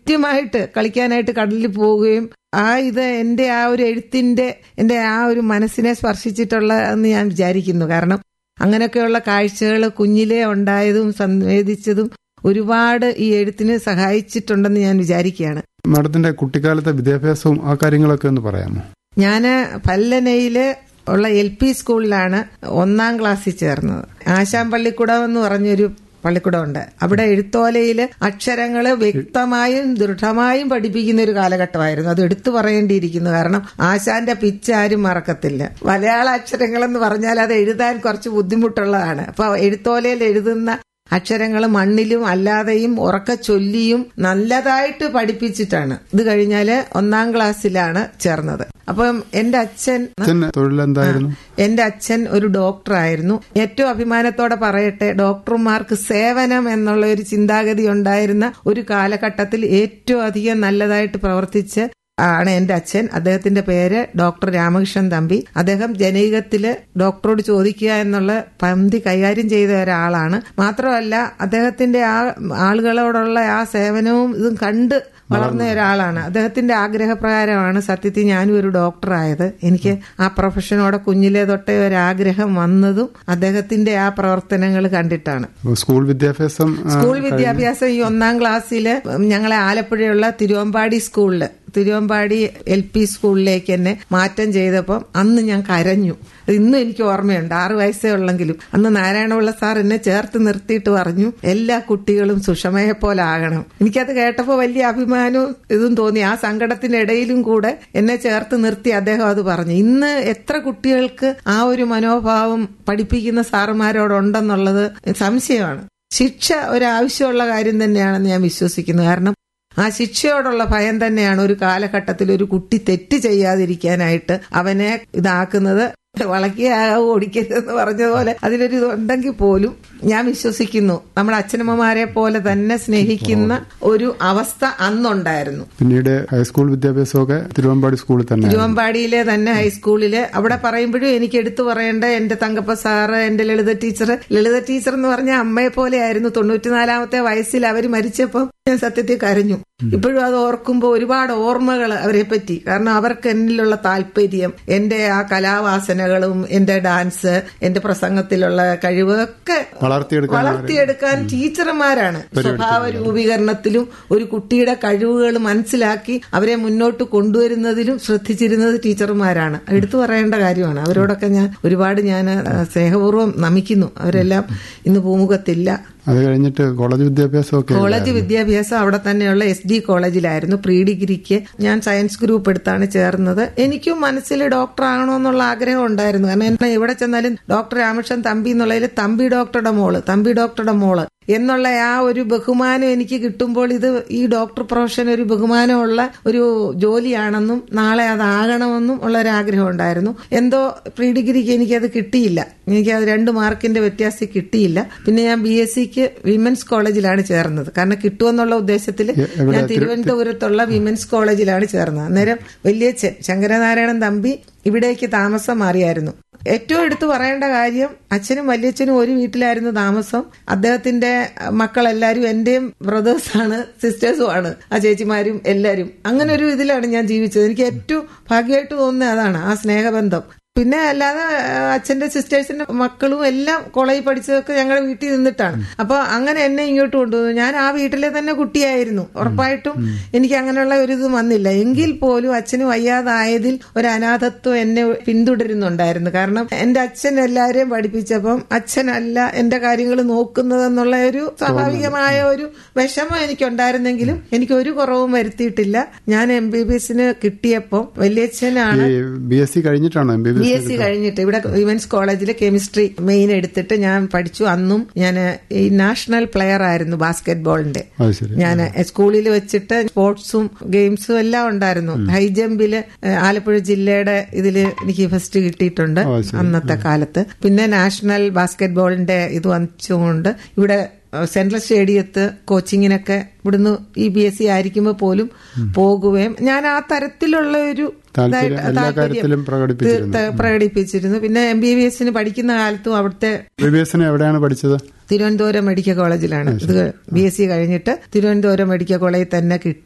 കൃത്യമായിട്ട് കളിക്കാനായിട്ട് കടലിൽ പോവുകയും ആ ഇത് എന്റെ ആ ഒരു എഴുത്തിന്റെ എന്റെ ആ ഒരു മനസ്സിനെ സ്പർശിച്ചിട്ടുള്ള എന്ന് ഞാൻ വിചാരിക്കുന്നു കാരണം അങ്ങനെയൊക്കെയുള്ള കാഴ്ചകൾ കുഞ്ഞിലേ ഉണ്ടായതും സംവേദിച്ചതും ഒരുപാട് ഈ എഴുത്തിന് സഹായിച്ചിട്ടുണ്ടെന്ന് ഞാൻ വിചാരിക്കുകയാണ് മാഡത്തിന്റെ കുട്ടിക്കാലത്തെ വിദ്യാഭ്യാസവും ആ കാര്യങ്ങളൊക്കെ ഒന്ന് പറയാമോ ഞാന് പല്ലനയില് ഉള്ള എൽ പി സ്കൂളിലാണ് ഒന്നാം ക്ലാസ്സിൽ ചേർന്നത് ആശാൻ പള്ളിക്കൂടം എന്ന് പറഞ്ഞൊരു പള്ളിക്കൂടമുണ്ട് അവിടെ എഴുത്തോലയില് അക്ഷരങ്ങള് വ്യക്തമായും ദൃഢമായും പഠിപ്പിക്കുന്ന ഒരു കാലഘട്ടമായിരുന്നു അത് എടുത്തു പറയേണ്ടിയിരിക്കുന്നു കാരണം ആശാന്റെ പിച്ച് ആരും മറക്കത്തില്ല മലയാള അക്ഷരങ്ങൾ എന്ന് പറഞ്ഞാൽ അത് എഴുതാൻ കുറച്ച് ബുദ്ധിമുട്ടുള്ളതാണ് അപ്പൊ എഴുത്തോലയിൽ എഴുതുന്ന അക്ഷരങ്ങൾ മണ്ണിലും അല്ലാതെയും ഉറക്ക ചൊല്ലിയും നല്ലതായിട്ട് പഠിപ്പിച്ചിട്ടാണ് ഇത് കഴിഞ്ഞാല് ഒന്നാം ക്ലാസ്സിലാണ് ചേർന്നത് അപ്പം എന്റെ അച്ഛൻ അച്ഛൻ തൊഴിലെന്തായിരുന്നു എന്റെ അച്ഛൻ ഒരു ഡോക്ടറായിരുന്നു ഏറ്റവും അഭിമാനത്തോടെ പറയട്ടെ ഡോക്ടർമാർക്ക് സേവനം എന്നുള്ള ഒരു ചിന്താഗതി ഉണ്ടായിരുന്ന ഒരു കാലഘട്ടത്തിൽ ഏറ്റവും അധികം നല്ലതായിട്ട് പ്രവർത്തിച്ച് ആണ് എന്റെ അച്ഛൻ അദ്ദേഹത്തിന്റെ പേര് ഡോക്ടർ രാമകൃഷ്ണൻ തമ്പി അദ്ദേഹം ജനൈകത്തില് ഡോക്ടറോട് ചോദിക്കുക എന്നുള്ള പന്തി കൈകാര്യം ചെയ്ത ഒരാളാണ് മാത്രമല്ല അദ്ദേഹത്തിന്റെ ആ ആളുകളോടുള്ള ആ സേവനവും ഇതും കണ്ട് വളർന്ന ഒരാളാണ് അദ്ദേഹത്തിന്റെ ആഗ്രഹപ്രകാരമാണ് സത്യത്തിൽ ഞാനും ഒരു ഡോക്ടറായത് എനിക്ക് ആ പ്രൊഫഷനോടെ കുഞ്ഞിലെ തൊട്ടേ ഒരു ആഗ്രഹം വന്നതും അദ്ദേഹത്തിന്റെ ആ പ്രവർത്തനങ്ങൾ കണ്ടിട്ടാണ് അപ്പൊ സ്കൂൾ വിദ്യാഭ്യാസം ആ, സ്കൂൾ വിദ്യാഭ്യാസം ഈ ഒന്നാം ക്ലാസ്സില് ഞങ്ങളെ ആലപ്പുഴയുള്ള തിരുവമ്പാടി സ്കൂളില് തിരുവമ്പാടി എൽ പി സ്കൂളിലേക്ക് എന്നെ മാറ്റം ചെയ്തപ്പം അന്ന് ഞാൻ കരഞ്ഞു അത് ഇന്നും എനിക്ക് ഓർമ്മയുണ്ട് ആറു വയസ്സേ ഉള്ളെങ്കിലും അന്ന് നാരായണപിള്ള സാർ എന്നെ ചേർത്ത് നിർത്തിയിട്ട് പറഞ്ഞു എല്ലാ കുട്ടികളും സുഷമയെ പോലെ ആകണം എനിക്കത് കേട്ടപ്പോൾ വലിയ അഭിമാനവും ഇതും തോന്നി ആ സങ്കടത്തിന്റെ ഇടയിലും കൂടെ എന്നെ ചേർത്ത് നിർത്തി അദ്ദേഹം അത് പറഞ്ഞു ഇന്ന് എത്ര കുട്ടികൾക്ക് ആ ഒരു മനോഭാവം പഠിപ്പിക്കുന്ന സാറുമാരോടുണ്ടെന്നുള്ളത് സംശയമാണ് ശിക്ഷ ഒരാവശ്യമുള്ള കാര്യം തന്നെയാണെന്ന് ഞാൻ വിശ്വസിക്കുന്നു കാരണം ആ ശിക്ഷയോടുള്ള ഭയം തന്നെയാണ് ഒരു കാലഘട്ടത്തിൽ ഒരു കുട്ടി തെറ്റ് ചെയ്യാതിരിക്കാനായിട്ട് അവനെ ഇതാക്കുന്നത് വളക്കിയാകാവോ ഓടിക്കരുതെന്ന് പറഞ്ഞതുപോലെ അതിലൊരു ഇതുണ്ടെങ്കിൽ പോലും ഞാൻ വിശ്വസിക്കുന്നു നമ്മുടെ അച്ഛനമ്മമാരെ പോലെ തന്നെ സ്നേഹിക്കുന്ന ഒരു അവസ്ഥ അന്നുണ്ടായിരുന്നു പിന്നീട് ഹൈസ്കൂൾ വിദ്യാഭ്യാസമൊക്കെ തിരുവമ്പാടി സ്കൂളിൽ തന്നെ തിരുവമ്പാടിയിലെ തന്നെ ഹൈസ്കൂളില് അവിടെ പറയുമ്പോഴും എനിക്ക് എടുത്തു പറയേണ്ട എന്റെ തങ്കപ്പ സാറ് എന്റെ ലളിത ടീച്ചർ ലളിത ടീച്ചർ എന്ന് പറഞ്ഞ അമ്മയെ പോലെ ആയിരുന്നു തൊണ്ണൂറ്റിനാലാമത്തെ വയസ്സിൽ അവർ മരിച്ചപ്പോൾ ഞാൻ സത്യത്തിൽ കരഞ്ഞു ഇപ്പോഴും അത് ഓർക്കുമ്പോൾ ഒരുപാട് ഓർമ്മകൾ അവരെ പറ്റി കാരണം അവർക്ക് എന്നിലുള്ള താല്പര്യം എന്റെ ആ കലാവാസനകളും എന്റെ ഡാൻസ് എന്റെ പ്രസംഗത്തിലുള്ള കഴിവ് ഒക്കെ വളർത്തിയെടുക്കാൻ വളർത്തിയെടുക്കാൻ ടീച്ചർമാരാണ് സ്വഭാവ രൂപീകരണത്തിലും ഒരു കുട്ടിയുടെ കഴിവുകൾ മനസ്സിലാക്കി അവരെ മുന്നോട്ട് കൊണ്ടുവരുന്നതിലും ശ്രദ്ധിച്ചിരുന്നത് ടീച്ചർമാരാണ് എടുത്തു പറയേണ്ട കാര്യമാണ് അവരോടൊക്കെ ഞാൻ ഒരുപാട് ഞാൻ ആ, സ്നേഹപൂർവ്വം നമിക്കുന്നു അവരെല്ലാം ഇന്ന് ഭൂമുഖത്തില്ല അത് കഴിഞ്ഞിട്ട് കോളേജ് വിദ്യാഭ്യാസമൊക്കെ കോളേജ് വിദ്യാഭ്യാസം അവിടെ തന്നെയുള്ള എസ് ഡി കോളേജിലായിരുന്നു പ്രീ ഡിഗ്രിക്ക് ഞാൻ സയൻസ് ഗ്രൂപ്പ് എടുത്താണ് ചേർന്നത് എനിക്കും മനസ്സിൽ ഡോക്ടർ ആകണമെന്നുള്ള ആഗ്രഹം ഉണ്ടായിരുന്നു കാരണം എന്നെ എവിടെ ചെന്നാലും ഡോക്ടർ രാമകൃഷ്ണൻ തമ്പി എന്നുള്ളതിൽ തമ്പി ഡോക്ടറുടെ മോള് തമ്പി ഡോക്ടറുടെ മോള് എന്നുള്ള ആ ഒരു ബഹുമാനം എനിക്ക് കിട്ടുമ്പോൾ ഇത് ഈ ഡോക്ടർ പ്രൊഫഷൻ ഒരു ബഹുമാനമുള്ള ഒരു ജോലിയാണെന്നും നാളെ അതാകണമെന്നും ഉള്ള ഒരു ആഗ്രഹം ഉണ്ടായിരുന്നു എന്തോ പ്രീ ഡിഗ്രിക്ക് എനിക്കത് കിട്ടിയില്ല എനിക്ക് അത് രണ്ട് മാർക്കിന്റെ വ്യത്യാസം കിട്ടിയില്ല പിന്നെ ഞാൻ ബി എസ് സിക്ക് വിമൻസ് കോളേജിലാണ് ചേർന്നത് കാരണം കിട്ടുമെന്നുള്ള ഉദ്ദേശത്തിൽ എവിടെ? ഞാൻ തിരുവനന്തപുരത്തുള്ള വിമൻസ് കോളേജിലാണ് ചേർന്നത് അന്നേരം വലിയച്ഛൻ ശങ്കരനാരായണൻ തമ്പി ഇവിടേക്ക് താമസം മാറിയായിരുന്നു ഏറ്റവും എടുത്തു പറയേണ്ട കാര്യം അച്ഛനും വല്യച്ഛനും ഒരു വീട്ടിലായിരുന്നു താമസം അദ്ദേഹത്തിന്റെ മക്കളെല്ലാരും എന്റെയും ബ്രദേഴ്സാണ് സിസ്റ്റേഴ്സുമാണ് ആ ചേച്ചിമാരും എല്ലാരും അങ്ങനെ ഒരു ഇതിലാണ് ഞാൻ ജീവിച്ചത് എനിക്ക് ഏറ്റവും ഭാഗ്യമായിട്ട് തോന്നുന്നത് അതാണ് ആ സ്നേഹബന്ധം പിന്നെ അല്ലാതെ ആ, അച്ഛന്റെ സിസ്റ്റേഴ്സിന്റെ മക്കളും എല്ലാം കോളേജിൽ പഠിച്ചതൊക്കെ ഞങ്ങളുടെ വീട്ടിൽ നിന്നിട്ടാണ് അപ്പൊ അങ്ങനെ എന്നെ ഇങ്ങോട്ട് കൊണ്ടുവന്നു ഞാൻ ആ വീട്ടിലെ തന്നെ കുട്ടിയായിരുന്നു ഉറപ്പായിട്ടും എനിക്ക് അങ്ങനെയുള്ള ഒരു ഇത് വന്നില്ല എങ്കിൽ പോലും അച്ഛന് വയ്യാതായതിൽ ഒരു അനാഥത്വം എന്നെ പിന്തുടരുന്നുണ്ടായിരുന്നു കാരണം എന്റെ അച്ഛൻ എല്ലാവരെയും പഠിപ്പിച്ചപ്പം അച്ഛനല്ല എന്റെ കാര്യങ്ങൾ നോക്കുന്നതെന്നുള്ള ഒരു സ്വാഭാവികമായ ഒരു വിഷമം എനിക്കുണ്ടായിരുന്നെങ്കിലും എനിക്ക് ഒരു കുറവും വരുത്തിയിട്ടില്ല ഞാൻ എം ബി ബി എസിന് കിട്ടിയപ്പോൾ വലിയച്ഛനാണ് ഈ ബി എസ് സി കഴിഞ്ഞിട്ടാണോ M B B B S C കഴിഞ്ഞിട്ട് ഇവിടെ വിമൻസ് കോളേജിലെ കെമിസ്ട്രി മെയിൻ എടുത്തിട്ട് ഞാൻ പഠിച്ചു അന്നും ഞാൻ ഈ നാഷണൽ പ്ലെയർ ആയിരുന്നു ബാസ്കറ്റ് ബോളിന്റെ അത് ശരി ഞാൻ സ്കൂളിൽ വെച്ചിട്ട് സ്പോർട്സും ഗെയിംസും എല്ലാം ഉണ്ടായിരുന്നു ഹൈ ജമ്പില് ഏഹ്, ആലപ്പുഴ ജില്ലയുടെ ഇതില് എനിക്ക് ഫസ്റ്റ് കിട്ടിയിട്ടുണ്ട് ഓ, ശരി. അന്നത്തെ കാലത്ത് പിന്നെ നാഷണൽ ബാസ്കറ്റ് ബോളിന്റെ ഇത് വച്ചുകൊണ്ട് ഇവിടെ ഏഹ്, സെൻട്രൽ സ്റ്റേഡിയത്ത് കോച്ചിങ്ങിനൊക്കെ ഇവിടുന്ന് ഈ ബി എസ് സി ആയിരിക്കുമ്പോൾ പോലും പോകുകയും ഞാൻ ആ തരത്തിലുള്ള ഒരു താല്പര്യം ഇതായിട്ട് എല്ലാ താല്പര്യം കാര്യത്തിലും പ്രകടിപ്പിച്ചിരുന്നു തീർത്ത- പ്രകടിപ്പിച്ചിരുന്നു പിന്നെ എം ബി ബി എസിന് പഠിക്കുന്ന കാലത്തും അവിടുത്തെ ബി ബി എസിന് എവിടെയാണ് പഠിച്ചത് തിരുവനന്തപുരം മെഡിക്കൽ കോളേജിലാണ് ഇത് ബി എസ് സി കഴിഞ്ഞിട്ട് തിരുവനന്തപുരം മെഡിക്കൽ കോളേജിൽ തന്നെ കിട്ടി